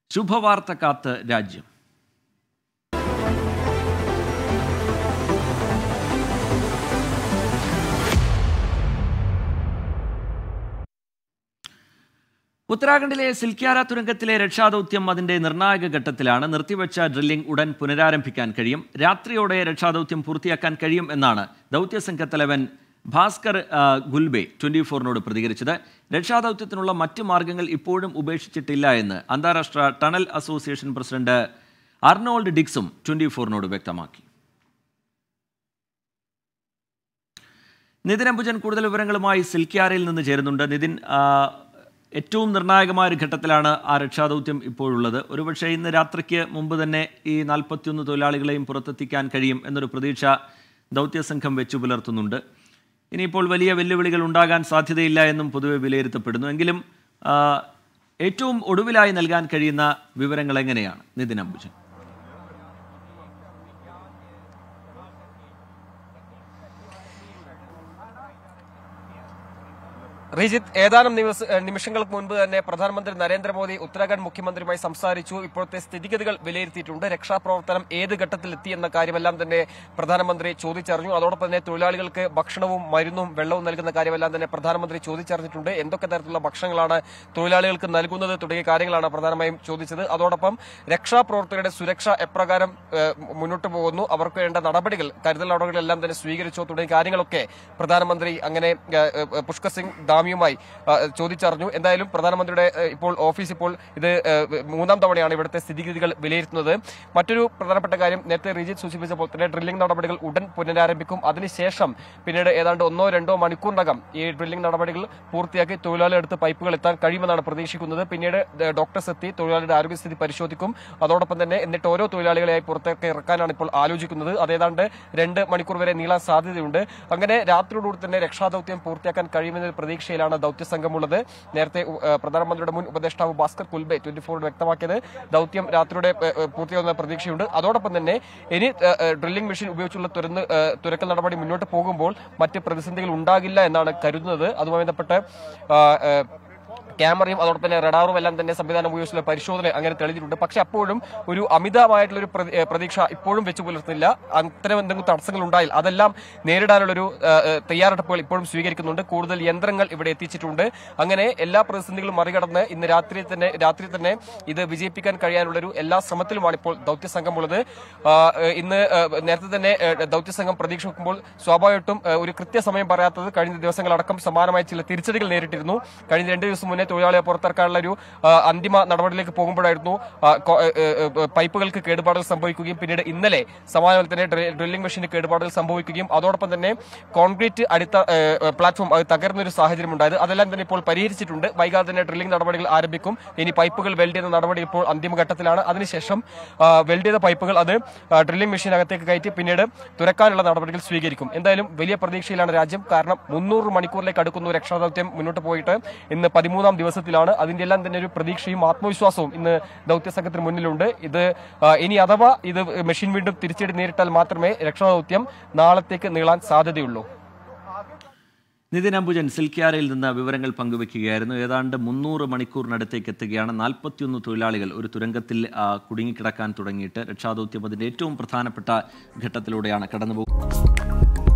ശുഭവാർത്ത കാത്ത് രാജ്യം ഉത്തരാഖണ്ഡിലെ സിൽക്യാര തുരങ്കത്തിലെ രക്ഷാദൗത്യം അതിന്റെ നിർണായക ഘട്ടത്തിലാണ് നിർത്തിവെച്ച ഡ്രില്ലിംഗ് ഉടൻ പുനരാരംഭിക്കാൻ കഴിയും രാത്രിയോടെ രക്ഷാദൗത്യം പൂർത്തിയാക്കാൻ കഴിയും എന്നാണ് ദൗത്യസംഘത്തലവൻ ഭാസ്കർ ആ, ഗുൽബെ ട്വന്റി ഫോറിനോട് പ്രതികരിച്ചത് രക്ഷാദൗത്യത്തിനുള്ള മറ്റ് മാർഗങ്ങൾ ഇപ്പോഴും ഉപേക്ഷിച്ചിട്ടില്ല എന്ന് അന്താരാഷ്ട്ര ടണൽ അസോസിയേഷൻ പ്രസിഡന്റ് അർണോൾഡ് ഡിക്സും ട്വന്റി ഫോറിനോട് വ്യക്തമാക്കി നിതിൻ അംബുജൻ കൂടുതൽ വിവരങ്ങളുമായി സിൽക്യാരയിൽ നിന്ന് ചേരുന്നുണ്ട് നിതിൻ ആ, ഏറ്റവും നിർണായകമായ ഒരു ഘട്ടത്തിലാണ് ആ രക്ഷാദൗത്യം ഇപ്പോഴുള്ളത് ഒരുപക്ഷെ ഇന്ന് രാത്രിക്ക് മുമ്പ് തന്നെ ഈ നാൽപ്പത്തിയൊന്ന് തൊഴിലാളികളെയും പുറത്തെത്തിക്കാൻ കഴിയും എന്നൊരു പ്രതീക്ഷ ദൗത്യസംഘം വെച്ചു പുലർത്തുന്നുണ്ട് ഇനിയിപ്പോൾ വലിയ വെല്ലുവിളികൾ ഉണ്ടാകാൻ സാധ്യതയില്ല എന്നും പൊതുവെ വിലയിരുത്തപ്പെടുന്നു എങ്കിലും ആ, ഏറ്റവും ഒടുവിലായി നൽകാൻ കഴിയുന്ന വിവരങ്ങൾ എങ്ങനെയാണ് നിതിൻ അംബുജൻ റിജിത്ത് ഏതാനും നിമിഷ നിമിഷങ്ങൾക്ക് മുൻപ് തന്നെ പ്രധാനമന്ത്രി നരേന്ദ്രമോദി ഉത്തരാഖണ്ഡ് മുഖ്യമന്ത്രിയുമായി സംസാരിച്ചു ഇപ്പോഴത്തെ സ്ഥിതിഗതികൾ വിലയിരുത്തിയിട്ടുണ്ട് രക്ഷാപ്രവർത്തനം ഏത് ഘട്ടത്തിൽ എത്തി എന്ന കാര്യമെല്ലാം തന്നെ പ്രധാനമന്ത്രി ചോദിച്ചറിഞ്ഞു അതോടൊപ്പം തന്നെ തൊഴിലാളികൾക്ക് ഭക്ഷണവും മരുന്നും വെള്ളവും നൽകുന്ന കാര്യമെല്ലാം തന്നെ പ്രധാനമന്ത്രി ചോദിച്ചറിഞ്ഞിട്ടുണ്ട് എന്തൊക്കെ തരത്തിലുള്ള ഭക്ഷണങ്ങളാണ് തൊഴിലാളികൾക്ക് നൽകുന്നത് തുടങ്ങിയ കാര്യങ്ങളാണ് പ്രധാനമായും ചോദിച്ചത് അതോടൊപ്പം രക്ഷാപ്രവർത്തകരുടെ സുരക്ഷ എപ്രകാരം ഏഹ്, മുന്നോട്ട് പോകുന്നു അവർക്ക് വേണ്ട നടപടികൾ കരുതൽ നടപടികളെല്ലാം തന്നെ സ്വീകരിച്ചോ തുടങ്ങിയ കാര്യങ്ങളൊക്കെ പ്രധാനമന്ത്രി അങ്ങനെ ഏഹ്, ഏഹ്, പുഷ്കർ സിംഗ് ധാമിയുമായി ആ, ചോദിച്ചറിഞ്ഞു എന്തായാലും പ്രധാനമന്ത്രിയുടെ ഏഹ്, ഇപ്പോൾ ഓഫീസ് ഇപ്പോൾ ഇത് ഏഹ്, മൂന്നാം തവണയാണ് ഇവിടുത്തെ സ്ഥിതിഗതികൾ വിലയിരുത്തുന്നത് മറ്റൊരു പ്രധാനപ്പെട്ട കാര്യം നേരത്തെ റിജിത്ത് സൂചിപ്പിച്ചപ്പോൾ തന്നെ ഡ്രില്ലിംഗ് നടപടികൾ ഉടൻ പുനരാരംഭിക്കും അതിനുശേഷം പിന്നീട് ഏതാണ്ട് ഒന്നോ രണ്ടോ മണിക്കൂറിനകം ഈ ഡ്രില്ലിംഗ് നടപടികൾ പൂർത്തിയാക്കി തൊഴിലാളികൾ എടുത്ത് പൈപ്പുകൾ എത്താൻ കഴിയുമെന്നാണ് പ്രതീക്ഷിക്കുന്നത് പിന്നീട് ദ- ഡോക്ടേഴ്സ് എത്തി തൊഴിലാളിയുടെ ആരോഗ്യസ്ഥിതി പരിശോധിക്കും അതോടൊപ്പം തന്നെ എന്നിട്ട് ഓരോ തൊഴിലാളികളെയായി പുറത്തേക്ക് ഇറക്കാനാണ് ഇപ്പോൾ ആലോചിക്കുന്നത് അതേതാണ്ട് രണ്ട് മണിക്കൂർ വരെ നീളാൻ സാധ്യതയുണ്ട് അങ്ങനെ രാത്രിയോടുകൂടി തന്നെ രക്ഷാദൌത്യം പൂർത്തിയാക്കാൻ കഴിയുമെന്ന പ്രതീക്ഷയിലാണ് ദൌത്യസംഘമുള്ളത് നേരത്തെ ഉ- ഏഹ് പ്രധാനമന്ത്രിയുടെ മുൻ ഉപദേഷ്ടാവ് ഭാസ്കർ കുൽബെ ട്വന്റി ഫോറിൽ വ്യക്തമാക്കിയത് ദൌത്യം രാത്രിയുടെ ഏഹ്, ഏഹ്, പൂർത്തിയാകുന്ന പ്രതീക്ഷയുണ്ട് അതോടൊപ്പം തന്നെ ഇനി ഏഹ്, ഏഹ്, ഡ്രില്ലിംഗ് മെഷീൻ ഉപയോഗിച്ചുള്ള തുരന്ന് ഏഹ്, തുരക്കൽ നടപടി മുന്നോട്ട് പോകുമ്പോൾ മറ്റ് പ്രതിസന്ധികൾ ഉണ്ടാകില്ല എന്നാണ് കരുതുന്നത് അതുമായി ബന്ധപ്പെട്ട് ആ, ഏഹ്, ക്യാമറയും അതോടൊപ്പം തന്നെ റഡാറും എല്ലാം തന്നെ സംവിധാനം ഉപയോഗിച്ചുള്ള പരിശോധന അങ്ങനെ തെളിഞ്ഞിട്ടുണ്ട് പക്ഷെ അപ്പോഴും ഒരു അമിതമായിട്ടുള്ള ഒരു പ്രതി- ഏഹ് പ്രതീക്ഷ ഇപ്പോഴും വെച്ച് പുലർത്തുന്നില്ല അത്തരം എന്തെങ്കിലും തടസ്സങ്ങൾ ഉണ്ടായാൽ അതെല്ലാം നേരിടാനുള്ളൊരു ഏഹ്, ഏഹ്, തയ്യാറെടുപ്പുകൾ ഇപ്പോഴും സ്വീകരിക്കുന്നുണ്ട് കൂടുതൽ യന്ത്രങ്ങൾ ഇവിടെ എത്തിച്ചിട്ടുണ്ട് അങ്ങനെ എല്ലാ പ്രതിസന്ധികളും മറികടന്ന് ഇന്ന് രാത്രി തന്നെ രാത്രി തന്നെ ഇത് വിജയിപ്പിക്കാൻ കഴിയാനുള്ളൊരു എല്ലാ ശ്രമത്തിലുമാണ് ഇപ്പോൾ ദൗത്യസംഘമുള്ളത് ആ, ഏഹ്, ഇന്ന് ഏഹ്, നേരത്തെ തന്നെ ഏഹ്, ദൗത്യസംഘം പ്രതീക്ഷ വെക്കുമ്പോൾ സ്വാഭാവികമായിട്ടും ഏഹ്, ഒരു കൃത്യസമയം പറയാത്തത് കഴിഞ്ഞ ദിവസങ്ങളടക്കം സമാനമായ ചില തിരിച്ചടികൾ നേരിട്ടിരുന്നു കഴിഞ്ഞ രണ്ട് ദിവസം മുന്നേ തൊഴിലാളിയെ പുറത്തിറക്കാനുള്ള ഒരു ആ, അന്തിമ നടപടിയിലേക്ക് പോകുമ്പോഴായിരുന്നു ആ, കൊ- ഏ, ഏ, ഏ, പൈപ്പുകൾക്ക് കേടുപാടുകൾ സംഭവിക്കുകയും പിന്നീട് ഇന്നലെ സമാനമായി തന്നെ ഡ്രി- ഡ്രില്ലിംഗ് മെഷീന് കേടുപാടുകൾ സംഭവിക്കുകയും അതോടൊപ്പം തന്നെ കോൺക്രീറ്റ് അടിത്ത ഏ, ഏ, പ്ലാറ്റ്ഫോം അത് തകർന്ന ഒരു സാഹചര്യം ഉണ്ടായത് അതെല്ലാം തന്നെ ഇപ്പോൾ പരിഹരിച്ചിട്ടുണ്ട് വൈകാതെ തന്നെ ഡ്രില്ലിംഗ് നടപടികൾ ആരംഭിക്കും ഇനി പൈപ്പുകൾ വെൽഡ് ചെയ്യുന്ന നടപടി ഇപ്പോൾ അന്തിമഘട്ടത്തിലാണ് അതിനുശേഷം ആ, വെൽഡ് ചെയ്ത പൈപ്പുകൾ അത് ആ, ഡ്രില്ലിംഗ് മെഷീനകത്തേക്ക് കയറ്റി പിന്നീട് തുറക്കാനുള്ള നടപടികൾ സ്വീകരിക്കും എന്തായാലും വലിയ പ്രതീക്ഷയിലാണ് രാജ്യം കാരണം മുന്നൂറ് മണിക്കൂറിലേക്ക് അടുക്കുന്ന ഒരു രക്ഷാദൌത്യം മുന്നോട്ട് പോയിട്ട് ഇന്ന് പതിമൂന്നാം ദിവസത്തിലാണ് അതിന്റെ എല്ലാം തന്നെ ഒരു പ്രതീക്ഷയും ആത്മവിശ്വാസവും ഇന്ന് ദൗത്യസംഘത്തിന് മുന്നിലുണ്ട് ഇത് ആ, ഇനി അഥവാ ഇത് മെഷീൻ വീണ്ടും തിരിച്ചടി നേരിട്ടാൽ മാത്രമേ രക്ഷാദൌത്യം നാളത്തേക്ക് നീളാൻ സാധ്യതയുള്ളൂ നിതിൻ അംബുജൻ സിൽക്യാരയിൽ നിന്ന് വിവരങ്ങൾ പങ്കുവെക്കുകയായിരുന്നു ഏതാണ്ട് മുന്നൂറ് മണിക്കൂറിനടുത്തേക്ക് എത്തുകയാണ് നാൽപ്പത്തിയൊന്ന് തൊഴിലാളികൾ ഒരു തുരങ്കത്തിൽ ആ, കുടുങ്ങിക്കിടക്കാൻ തുടങ്ങിയിട്ട് രക്ഷാദൗത്യം അതിൻ്റെ ഏറ്റവും പ്രധാനപ്പെട്ട ഘട്ടത്തിലൂടെയാണ് കടന്നുപോകുന്നത്